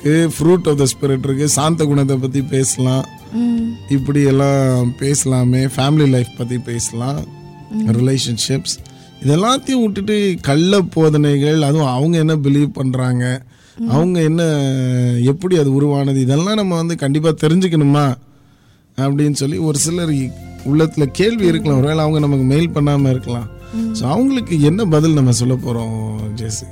இருக்கு fruit of the spirit இருக்கு சாந்த குணத்தை பத்தி பேசலாம் ம் இப்படி எல்லாம் பேசலாமே ஃபேமிலி லைஃப் பத்தி பேசலாம் ரிலேஷன்ஷிப்ஸ் இதெல்லாத்தையும் விட்டுட்டு கள்ள போதனைகள் அதுவும் அவங்க என்ன பிலீவ் பண்றாங்க அவங்க என்ன எப்படி அது உருவானது இதெல்லாம் நம்ம வந்து கண்டிப்பா தெரிஞ்சுக்கணுமா அப்படின்னு சொல்லி ஒரு சிலர் இ- உள்ளத்துல கேள்வி இருக்கலாம் ஒருவேளை அவங்க நமக்கு மெயில் பண்ணாம இருக்கலாம் ஸோ அவங்களுக்கு என்ன பதில் நம்ம சொல்ல போறோம் ஜெசி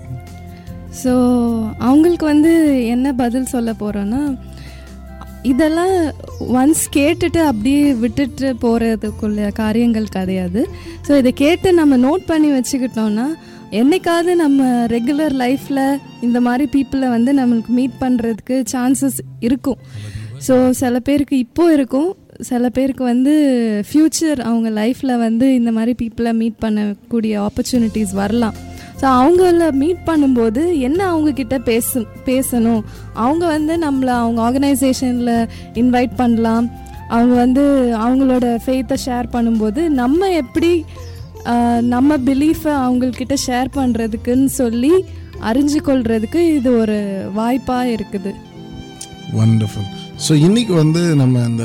ஸோ அவங்களுக்கு வந்து என்ன பதில் சொல்ல போகிறோன்னா இதெல்லாம் ஒன்ஸ் கேட்டுட்டு அப்படியே விட்டுட்டு போகிறதுக்குள்ள காரியங்கள் கிடையாது ஸோ இதை கேட்டு நம்ம நோட் பண்ணி வச்சுக்கிட்டோம்னா என்னைக்காவது நம்ம ரெகுலர் லைஃப்பில் இந்த மாதிரி பீப்புளை வந்து நம்மளுக்கு மீட் பண்ணுறதுக்கு சான்சஸ் இருக்கும் ஸோ சில பேருக்கு இப்போ இருக்கும் சில பேருக்கு வந்து ஃப்யூச்சர் அவங்க லைஃப்பில் வந்து இந்த மாதிரி பீப்புளை மீட் பண்ணக்கூடிய ஆப்பர்ச்சுனிட்டிஸ் வரலாம் ஸோ அவங்கள மீட் பண்ணும்போது என்ன அவங்க கிட்ட பேச பேசணும் அவங்க வந்து நம்மளை அவங்க ஆர்கனைசேஷனில் இன்வைட் பண்ணலாம் அவங்க வந்து அவங்களோட ஃபெய்த்தை ஷேர் பண்ணும்போது நம்ம எப்படி ஆஹ், நம்ம பிலீஃபை அவங்கக்கிட்ட ஷேர் பண்ணுறதுக்குன்னு சொல்லி அறிஞ்சு கொள்றதுக்கு இது ஒரு வாய்ப்பாக இருக்குது வண்டர்ஃபுல் ஸோ இன்னைக்கு வந்து நம்ம அந்த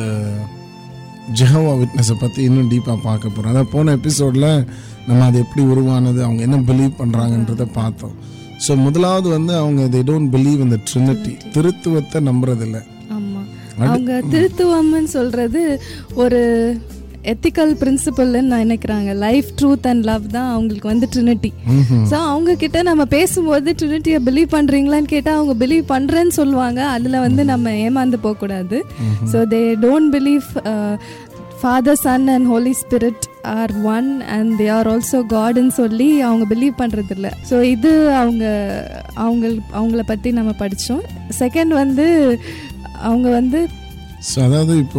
ஜெஹவா விட்னஸை பற்றி இன்னும் டீப்பாக பார்க்க போகிறோம் அதாவது போன எபிசோடில் நம்ம அது எப்படி உருவானது அவங்க என்ன பிலீவ் பண்ணுறாங்கன்றத பார்த்தோம் ஸோ முதலாவது வந்து அவங்க they don't believe in the trinity திருத்துவத்தை நம்புறதில்ல ஆமாம் அவங்க திருத்துவம்னு சொல்கிறது ஒரு எத்திக்கல் பிரின்சிபல்னு நான் நினைக்கிறாங்க லைஃப் ட்ரூத் அண்ட் லவ் தான் அவங்களுக்கு வந்து ட்ரினிட்டி ஸோ அவங்க கிட்ட நம்ம பேசும்போது ட்ரினிட்டியை பிலீவ் பண்ணுறீங்களான்னு கேட்டால் அவங்க பிலீவ் பண்ணுறேன்னு சொல்லுவாங்க அதில் வந்து நம்ம ஏமாந்து போகக்கூடாது so they don't believe father son and holy spirit are one and they are also காட்னு சொல்லி அவங்க பிலீவ் பண்ணுறதில்ல ஸோ இது அவங்க அவங்க அவங்கள பற்றி நம்ம படித்தோம் செகண்ட் வந்து அவங்க வந்து ஸோ அதாவது இப்போ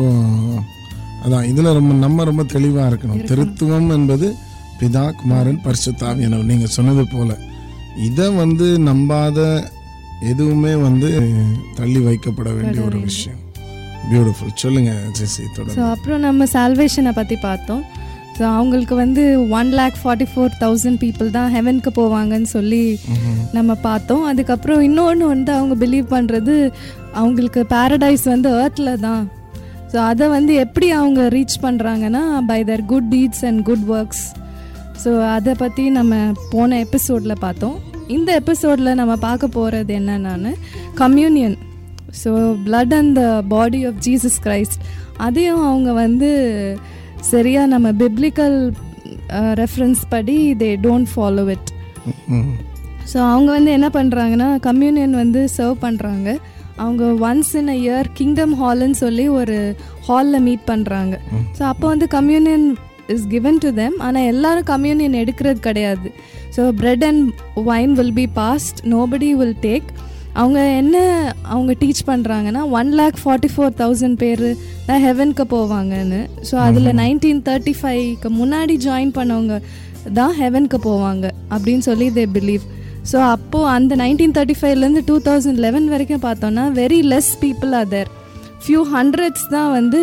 அதான் இதில் ரொம்ப நம்ம ரொம்ப தெளிவாக இருக்கணும் திருத்துவம் என்பது பிதா குமாரன் பரிசுத்தாவியனவர் நீங்கள் சொன்னது போல இதை வந்து நம்பாத எதுவுமே வந்து தள்ளி வைக்கப்பட வேண்டிய ஒரு விஷயம் பியூட்டிஃபுல் சொல்லுங்க ஜெசி தொடர்ந்து ஸோ அப்புறம் நம்ம சால்வேஷனை பற்றி பார்த்தோம் ஸோ அவங்களுக்கு வந்து one lakh forty four thousand people தான் ஹெவனுக்கு போவாங்கன்னு சொல்லி நம்ம பார்த்தோம் அதுக்கப்புறம் இன்னொன்று வந்து அவங்க பிலீவ் பண்ணுறது அவங்களுக்கு பாரடைஸ் வந்து ஏர்த்தில் தான் ஸோ அதை வந்து எப்படி அவங்க ரீச் பண்ணுறாங்கன்னா by their good deeds and good works so அதை பற்றி நம்ம போன எபிசோடில் பார்த்தோம் இந்த எபிசோடில் நம்ம பார்க்க போகிறது என்னென்னு communion so blood and the body of Jesus Christ அதையும் அவங்க வந்து சரியாக நம்ம பிப்ளிக்கல் ரெஃபரன்ஸ் படி they don't follow it hmm. So அவங்க வந்து என்ன பண்ணுறாங்கன்னா கம்யூனியன் வந்து சர்வ் பண்ணுறாங்க அவங்க once in a year kingdom ஹால்னு சொல்லி ஒரு ஹாலில் மீட் பண்ணுறாங்க ஸோ அப்போ வந்து communion is given to them ஆனால் எல்லாரும் கம்யூனியன் எடுக்கிறது கிடையாது so bread and wine will be passed nobody will take அவங்க என்ன அவங்க டீச் பண்ணுறாங்கன்னா one lakh forty four thousand பேர் தான் ஹெவனுக்கு போவாங்கன்னு ஸோ அதில் நைன்டீன் தேர்ட்டி ஃபைவ்க்கு முன்னாடி ஜாயின் பண்ணவங்க தான் ஹெவனுக்கு போவாங்க அப்படின்னு சொல்லி தே பிலீவ் ஸோ அப்போது அந்த நைன்டீன் தேர்ட்டி ஃபைவ்லேருந்து டூ தௌசண்ட் லெவன் வரைக்கும் பார்த்தோன்னா very less people are there few hundreds தான் வந்து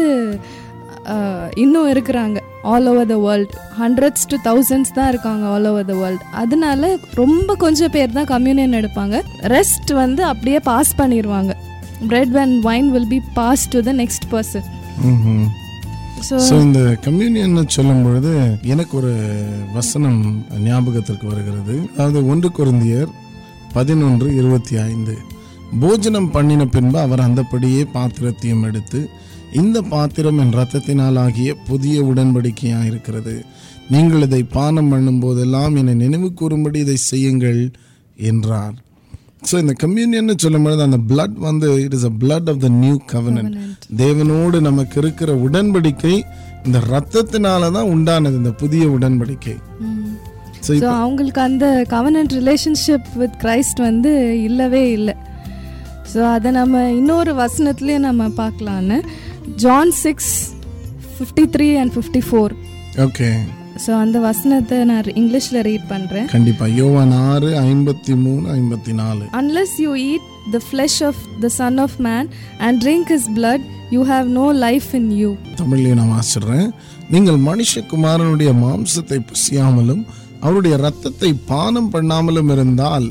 அஹ், இன்னும் இருக்கிறாங்க all over the world hundreds to thousands தான் இருக்காங்க ஆல் ஓவர் த வேர்ல்ட் அதனால ரொம்ப கொஞ்சம் பேர் தான் கம்யூனியன் எடுப்பாங்க ரெஸ்ட் வந்து அப்படியே பாஸ் பண்ணிடுவாங்க bread and wine will be pass to the next person mhm. So so இந்த கம்யூனியன் சொல்லும் பொழுது எனக்கு ஒரு வசனம் ஞாபகத்திற்கு வருகிறது அதாவது ஒன்று குருந்தியர் பதினொன்று இருபத்தி ஐந்து போஜனம் பண்ணின பின்பு அவர் அந்தப்படியே பாத்திரத்தையும் எடுத்து இந்த பாத்திரம் என் ரத்தத்தினால் ஆகிய புதிய உடன்படிக்கையாக இருக்கிறது நீங்கள் இதை பானம் பண்ணும் போதெல்லாம் என்னை நினைவு கூறும்படி இதை செய்யுங்கள் என்றார் ஸோ இந்த கம்யூனியன் சொல்லும் பொழுது அந்த blood வந்து it is a blood of the new covenant தேவனோடு நமக்கு இருக்கிற உடன்படிக்கை இந்த ரத்தத்தினால தான் உண்டானது இந்த புதிய உடன்படிக்கை ஸோ ஸோ அவங்களுக்கு அந்த கவர்னன்ட் ரிலேஷன்ஷிப் வித் கிரைஸ்ட் வந்து இல்லவே இல்லை ஸோ அதை நம்ம இன்னொரு வசனத்துலேயே நம்ம பார்க்கலான்னு John six fifty three and fifty four okay so அந்த வசனத்தை நான் இங்கிலீஷில் ரீட் பண்ணுறேன் கண்டிப்பா யோவான் ஆறு ஐம்பத்தி மூணு ஐம்பத்தி நாலு unless you eat the flesh of the son of man and drink his blood you have no life in you தமிழ்லையும் நான் வாசிடுறேன் நீங்கள் மனுஷகுமாரனுடைய மாம்சத்தை புசியாமலும் அவருடைய ரத்தத்தை பானம் பண்ணாமலும் இருந்தால்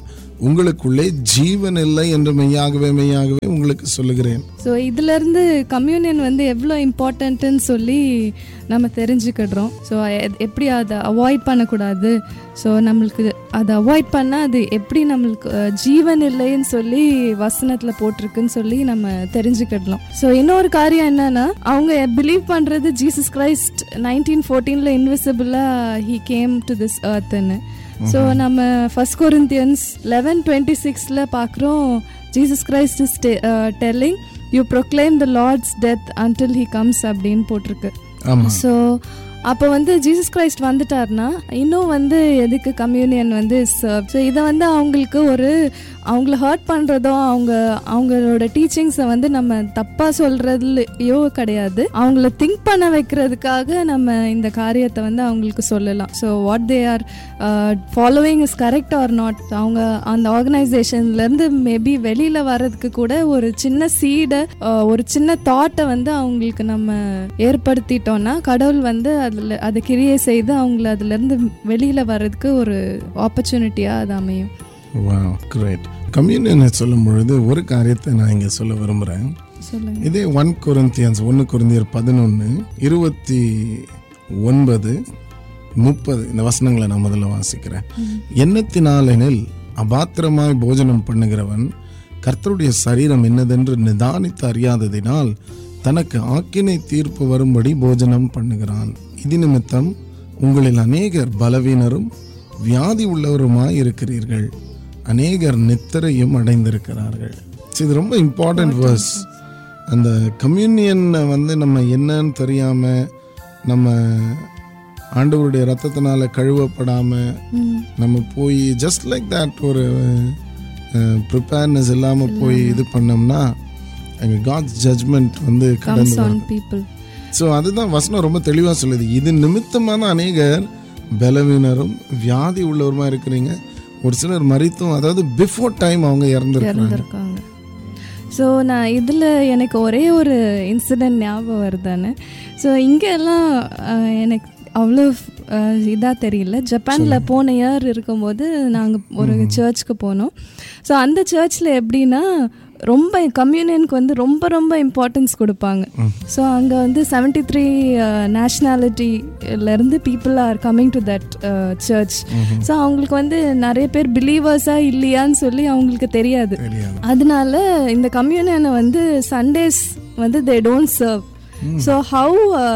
உங்களுக்குள்ளே ஜீவன் இல்லை என்று மெய்யாகவே மெய்யாகவே உங்களுக்கு சொல்லுகிறேன் ஸோ இதுலேருந்து கம்யூனியன் வந்து எவ்வளோ இம்பார்ட்டன்ட்டுன்னு சொல்லி நம்ம தெரிஞ்சுக்கிடுறோம் ஸோ எப்படி அதை அவாய்ட் பண்ணக்கூடாது ஸோ நம்மளுக்கு அதை அவாய்ட் பண்ணால் அது எப்படி நம்மளுக்கு அஹ், ஜீவன் இல்லைன்னு சொல்லி வசனத்தில் போட்டிருக்குன்னு சொல்லி நம்ம தெரிஞ்சுக்கிடலாம் ஸோ இன்னொரு காரியம் என்னன்னா அவங்க பிலீவ் பண்ணுறது ஜீசஸ் கிரைஸ்ட் நைன்டீன் ஃபோர்டீனில் இன்விசிபிளாக ஹீ கேம் டு திஸ் அர்த்துன்னு ஸோ நம்ம ஃபர்ஸ்ட் கொரிந்தியன்ஸ் லெவன் டுவெண்ட்டி சிக்ஸில் பார்க்குறோம் Jesus Christ is telling you proclaim the Lord's death until he comes அப்படின்னு போட்டிருக்கு ஆமா ஸோ அப்போ வந்து ஜீசஸ் கிரைஸ்ட் வந்துட்டார்னா இன்னும் வந்து எதுக்கு கம்யூனியன் வந்து சர்வ் ஸோ இதை வந்து அவங்களுக்கு ஒரு அவங்கள ஹர்ட் பண்ணுறதோ அவங்க அவங்களோட டீச்சிங்ஸை வந்து நம்ம தப்பாக சொல்கிறதுலையோ கிடையாது அவங்கள திங்க் பண்ண வைக்கிறதுக்காக நம்ம இந்த காரியத்தை வந்து அவங்களுக்கு சொல்லலாம் so what they are following is correct or not அவங்க அந்த ஆர்கனைசேஷன்லேருந்து மேபி வெளியில் வர்றதுக்கு கூட ஒரு சின்ன சீடை ஒரு சின்ன தாட்டை வந்து அவங்களுக்கு நம்ம ஏற்படுத்திட்டோம்னா கடவுள் வந்து அதில் அதை கிரியை செய்து அவங்கள அதுலேருந்து வெளியில் வர்றதுக்கு ஒரு ஆப்பர்ச்சுனிட்டியாக அது அமையும் வா கிரேட் கம்யூனியனை சொல்லும் பொழுது ஒரு காரியத்தை நான் இங்கே சொல்ல விரும்புகிறேன் சொல்லுங்க இதே ஒன் கொரிந்தியன்ஸ் ஒன்று கொரிந்தியர் பதினொன்று இருபத்தி ஒன்பது முப்பது இந்த வசனங்களை நான் முதல்ல வாசிக்கிறேன் எண்ணத்தினாலெனில் அபாத்திரமாய் போஜனம் பண்ணுகிறவன் கர்த்தருடைய சரீரம் என்னதென்று நிதானித்து அறியாததினால் தனக்கு ஆக்கினை தீர்ப்பு வரும்படி போஜனம் பண்ணுகிறான் இது நிமித்தம் உங்களில் அநேகர் பலவீனரும் வியாதி உள்ளவருமாய் இருக்கிறீர்கள் அநேகர் நித்திரையும் அடைந்திருக்கிறார்கள் So, இது ரொம்ப இம்பார்ட்டன்ட் வேர்ஸ் அந்த கம்யூனியனை வந்து நம்ம என்னன்னு தெரியாம நம்ம ஆண்டவருடைய ரத்தத்தினால கழுவப்படாம ம் நம்ம போய் ஜஸ்ட் லைக் தட் ஒரு ப்ரிப்பேர்னஸ் இல்லாம போய் இது பண்ணோம்னா அங்கே காட்ஸ் ஜட்ஜ்மெண்ட் வந்து கடந்து கம்ஸ் வரும் ஆன் பீப்புள் ஸோ அதுதான் வசனம் ரொம்ப தெளிவாக சொல்லுது இது நிமித்தமான அநேகர் பலவீனரும் வியாதி உள்ளவருமா இருக்கிறீங்க ஒரு சிலர் மறித்தும் அதாவது பிஃபோர் டைம் அவங்க இறந்துருக்காங்க இறந்துருக்காங்க ஸோ நான் இதில் எனக்கு ஒரே ஒரு இன்சிடென்ட் ஞாபகம் வருதானே ஸோ இங்கெல்லாம் அஹ், எனக்கு அவ்வளோ இதாக தெரியல ஜப்பானில் போன இயர் இருக்கும்போது நாங்கள் ஒரு சர்ச்சுக்கு போனோம் ஸோ அந்த சர்ச்சில் எப்படின்னா ரொம்ப கம்யூனியனுக்கு வந்து ரொம்ப ரொம்ப இம்பார்ட்டன்ஸ் கொடுப்பாங்க ஸோ அங்கே வந்து செவன்டி த்ரீ நேஷ்னாலிட்டிலேருந்து people are coming to that church so அவங்களுக்கு வந்து நிறைய பேர் பிலீவர்ஸாக இல்லையான்னு சொல்லி அவங்களுக்கு தெரியாது தெரியாது அதனால இந்த கம்யூனியனை வந்து சண்டேஸ் வந்து they don't serve so how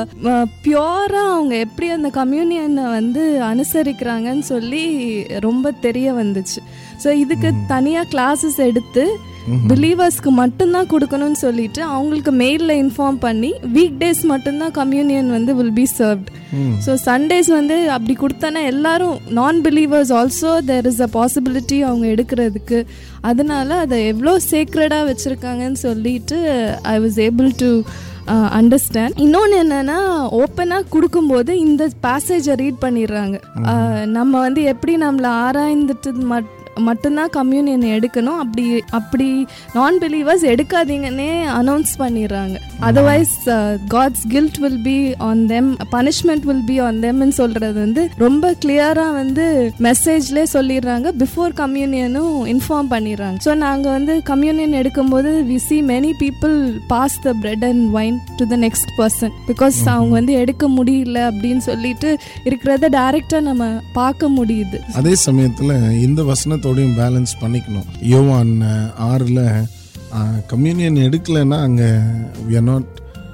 பியூராக அவங்க எப்படி அந்த கம்யூனியனை வந்து அனுசரிக்கிறாங்கன்னு சொல்லி ரொம்ப தெரிய வந்துச்சு ஸோ இதுக்கு தனியாக கிளாஸஸ் எடுத்து பிலீவர்ஸ்க்கு மட்டும்தான் கொடுக்கணும்னு சொல்லிட்டு அவங்களுக்கு மெயிலில் இன்ஃபார்ம் பண்ணி வீக் டேஸ் மட்டும்தான் கம்யூனியன் வந்து will be served so Sundays வந்து அப்படி கொடுத்தனா எல்லாரும் non believers also there is a possibility அவங்க எடுக்கிறதுக்கு அதனால அதை எவ்வளோ சேக்ரடாக வச்சுருக்காங்கன்னு சொல்லிட்டு I was able to understand இன்னொன்று என்னன்னா ஓப்பனாக கொடுக்கும்போது இந்த பேசேஜை ரீட் பண்ணிடுறாங்க Uh, நம்ம வந்து எப்படி நம்மளை ஆராய்ந்துட்டு மட் மட்டும்தான் கம்யூனியன் எடுக்கணும் அப்படி அப்படி நான் பிலீவர்ஸ் எடுக்காதீங்கன்னே அனௌன்ஸ் பண்ணிடுறாங்க otherwise God's guilt will be on them punishment will be on தெம்னு சொல்றது வந்து ரொம்ப கிளியராக வந்து மெசேஜ்லேயே சொல்லிடுறாங்க பிஃபோர் கம்யூனியனும் இன்ஃபார்ம் பண்ணிடுறாங்க ஸோ நாங்கள் வந்து கம்யூனியன் எடுக்கும்போது we see many people pass the bread and wine to the next person because அவங்க வந்து எடுக்க முடியல அப்படின்னு சொல்லிட்டு இருக்கிறத டைரெக்டாக நம்ம பார்க்க முடியுது அதே சமயத்தில் இந்த வசனத்தோடையும் பேலன்ஸ் பண்ணிக்கணும் யோவான் அஹ், ஆறுல கம்யூனியன் எடுக்கலைன்னா அங்கே we are நாட்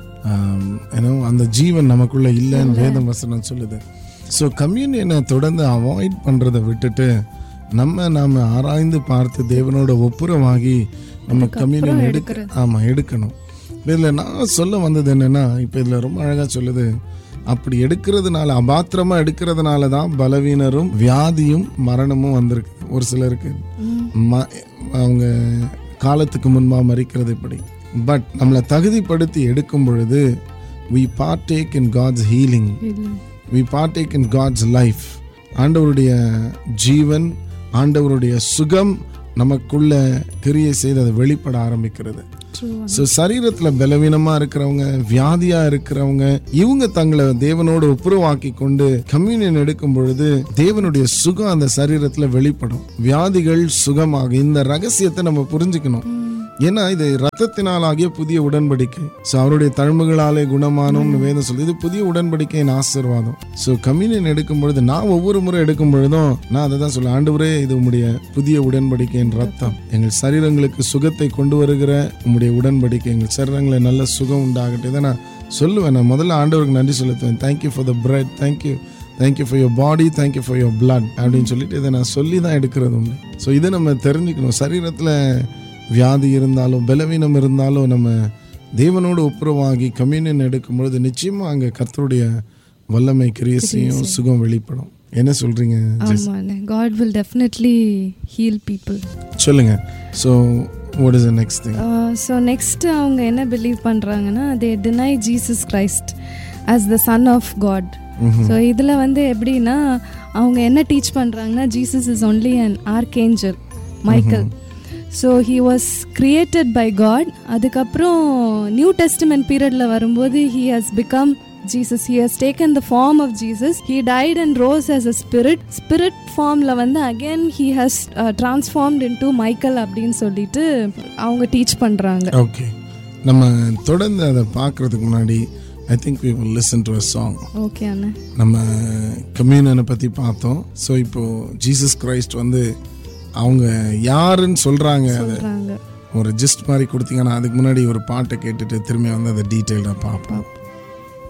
ஏன்னோ அந்த ஜீவன் நமக்குள்ள இல்லைன்னு வேதம் வசனம் சொல்லுது ஸோ கம்யூனியனை தொடர்ந்து அவாய்ட் பண்ணுறதை விட்டுட்டு நம்ம நாம் ஆராய்ந்து பார்த்து தேவனோட ஒப்புரவாகி நம்ம கம்யூனியன் எடுக்க ஆமாம் எடுக்கணும் இதில் நான் சொல்ல வந்தது என்னன்னா இப்போ இதில் ரொம்ப அழகாக சொல்லுது அப்படி எடுக்கிறதுனால அபாத்திரமா எடுக்கிறதுனால தான் பலவீனரும் வியாதியும் மரணமும் வந்திருக்கு ஒரு சிலருக்கு ம- அவங்க காலத்துக்கு முன்பா மறிக்கிறது இப்படி பட் நம்மளை தகுதிப்படுத்தி எடுக்கும் பொழுது we partake in God's healing we partake in God's life ஆண்டவருடைய ஜீவன் ஆண்டவருடைய சுகம் நமக்குள்ள கிரியை செய்து அதை வெளிப்பட ஆரம்பிக்கிறது ட்ரூ ஸோ சரீரத்தில் பலவீனமாக இருக்கிறவங்க வியாதியாக இருக்கிறவங்க இவங்க தங்களை தேவனோடு ஒப்புரவாக்கி கொண்டு கம்யூனியன் எடுக்கும் பொழுது தேவனுடைய சுகம் அந்த சரீரத்தில் வெளிப்படும் வியாதிகள் சுகமாக இந்த ரகசியத்தை நம்ம புரிஞ்சுக்கணும் ஏன்னா இது ரத்தத்தினால் ஆகிய புதிய உடன்படிக்கை ஸோ அவருடைய தழும்புகளாலே குணமானோம்னு வேதம் சொல்லுது இது புதிய உடன்படிக்கையின் ஆசீர்வாதம் ஸோ கம்யூனியன் எடுக்கும் பொழுது நான் ஒவ்வொரு முறை எடுக்கும் பொழுதும் நான் அதை தான் சொல்லுவேன் ஆண்டவரே இது உம்முடைய புதிய உடன்படிக்கையின் ரத்தம் எங்கள் சரீரங்களுக்கு சுகத்தை கொண்டு வருகிற உம்முடைய உடன்படிக்கை எங்கள் சரீரங்களை நல்ல சுகம் உண்டாகட்டும் இதை நான் சொல்லுவேன் நான் முதல்ல ஆண்டவருக்கு நன்றி செலுத்துவேன் thank you for the bread thank you thank you for your body thank you for your blood அப்படின்னு சொல்லிட்டு இதை நான் சொல்லி தான் எடுக்கிறது உண்டு ஸோ இதை நம்ம தெரிஞ்சுக்கணும் சரீரத்தில் வியாதி இருந்தாலும் பலவீனம் இருந்தாலும் நம்ம தேவனோடு ஒப்புரவாகி கம்யூனியன் எடுக்கும் பொழுது நிச்சயமா அங்கே கர்த்தருடைய வல்லமை கிரியசையும் சுகம் வெளிப்படும் என்ன சொல்றீங்க ஆமாண்ணே God will definitely heal people சொல்லுங்க so what is the next thing so next அவங்க என்ன பிலீவ் பண்ணுறாங்கன்னா they deny Jesus Christ as the son of God so இதில் வந்து எப்படின்னா அவங்க என்ன டீச் பண்ணுறாங்கன்னா Jesus is only an archangel Michael so he was created by God அதுக்கப்புறம் நியூ டெஸ்டிமெண்ட் பீரியடில் வரும்போது he has become Jesus he has taken the form of Jesus he died and rose as a spirit spirit ஃபார்மில் வந்து again he has transformed into Michael அப்படின்னு சொல்லிட்டு அவங்க teach பண்ணுறாங்க okay நம்ம தொடர்ந்து அதை பார்க்கறதுக்கு முன்னாடி I think we will listen to a song okay அண்ணா நம்ம கம்யூனியனை பற்றி பார்த்தோம் ஸோ இப்போ ஜீசஸ் கிரைஸ்ட் வந்து அவங்க யாருன்னு சொல்கிறாங்க அதை சொல்கிறாங்க ஒரு ஜிஸ்ட் மாதிரி கொடுத்தீங்கன்னா அதுக்கு முன்னாடி ஒரு பாட்டை கேட்டுட்டு திரும்பி வந்து அதை டீட்டெயிலாக பார்ப்போம்